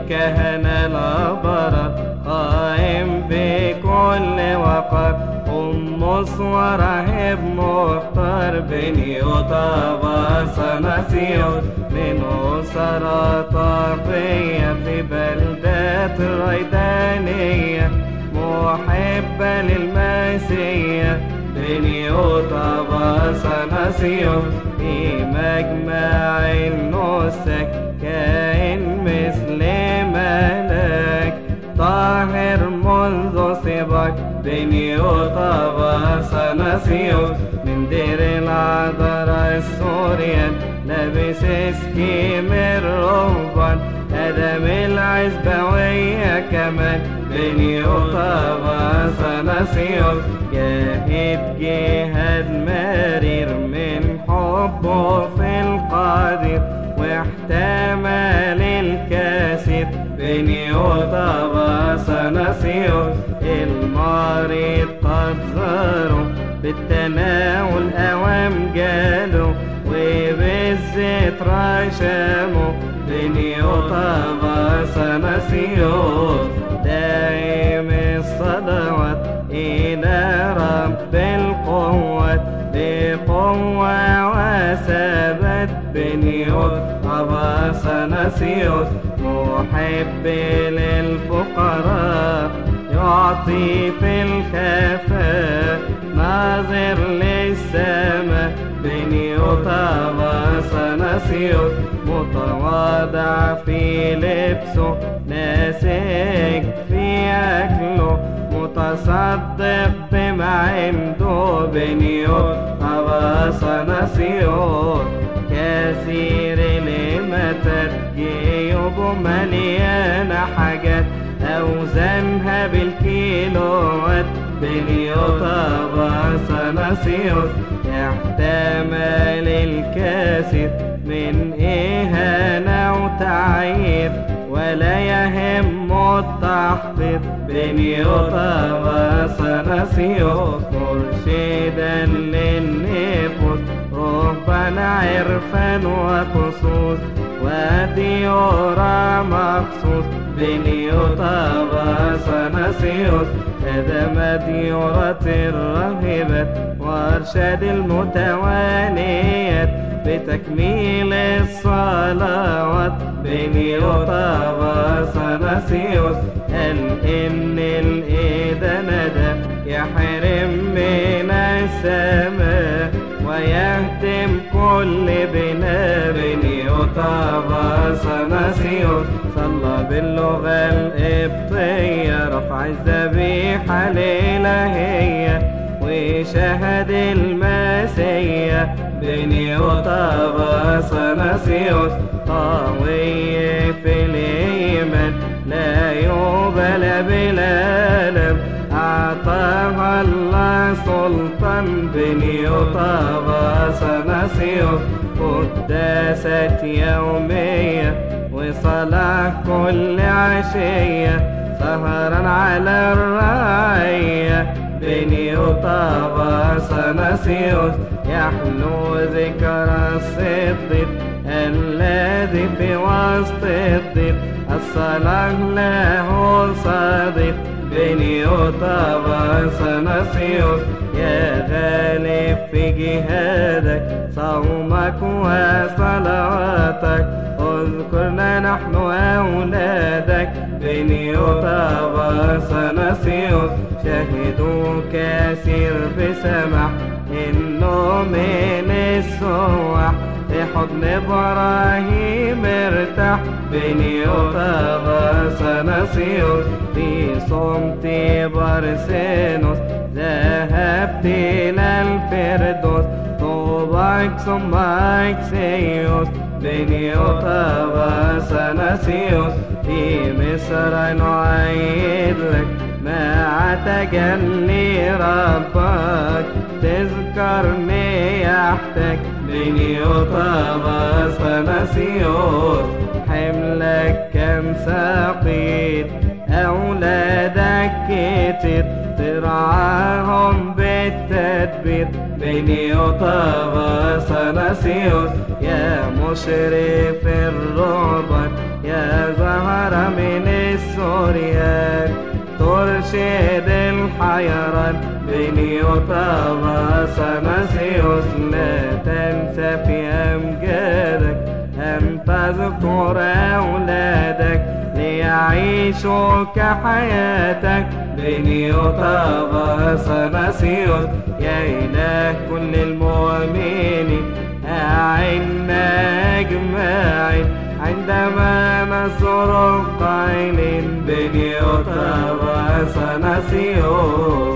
كهنة الأبرار قائم بكل وقت أم راهب مختار بني وطابا سنسيوس من أسرة طافية في بلدة ريدانية محبة للمسيح بني وطابا سنسيوس في مجمع النسك كائن مثل ملاك طاهر منذ صباك بني وطابا سنسيوس من دير العذراء السوريان لابس اسكيم الرهبان ادم العزبوية كمان بني وطابا سنسيوس جاهد جهاد مرير من حبه في القادر واحتمل الكاسر بني وطابا سنسيوس المريض قد زاروا بالتناول أوام جالوا وبالزيت رشموا بني وطابا سنسيوس دائم الصلوات إلى رب القوة بقوة وثبت بني وطابا سنسيوس محب للفقراء يعطي في الخفاء ناظر للسماء بني وطابا سنسيوس متواضع في لبسه ناسك في أكله متصدق بما عنده بني وطابا سنسيوس كثير لمتت جيوبه مليانة حاجات أوزانها بالكيلوات بليوطابا سنسيوس يحتمل الكاسر من إهانة وتعيير ولا يهم التحقيق بنيوطابا سنسيوس مرشدا للنفوس ربنا عرفا وخصوص وديورا مخصوص بنيوطابا سنسيوس هدم ديورة الراهبات وارشاد المتواليات بتكميل الصلوات بنيوطابا سنسيوس قال إن الإيدان ده يحرم من السماء ويهدم كل بناء بنيوطابا سنسيوس صلى باللغة القبطية رفع الذبيحة الإلهية وشهد المسيح بنيوطابا سنسيوس قوي في الإيمان لا يبلى بالألم أعطاها الله سلطان بنيوطابا سنسيوس قداسة يومية وصلاة كل عشية سهرا على الرعية بنيوطابا سنسيوس يحلو ذكرى الصديق الذي في وسط الضيق الصلاة له صديق بنيوطابا سنسيوس يا غالب في جهادك صومك وصلواتك اذكرنا نحن أولادك بنيوطابا سنسيوس شهدوا كثير بسمح إنه من السواح في حضن إبراهيم ارتاح بنيوطابا سنسيوس في صمت برسينوس ذهبت إلى الفردوس طوبك ثم أكسيوس بنيوطابا سنسيوس في مصر نعيد لك مع تجلي ربك تذكرني يحتك بنيوطابا سنسيوس حملك كم سقيت أولادك كتير ترعاهم بالتدبير بنيوطابا سنسيوس يا مشرف الرهبان يا زهرة من عريان ترشد الحيران بنيوتا وسنسيوس لا تنسى في أمجادك أن تذكر أولادك ليعيشوا كحياتك بنيوتا وسنسيوس يا إله كل المؤمنين أعنا أجمعين عندما نصر قائل بنيوتا وسنسيوس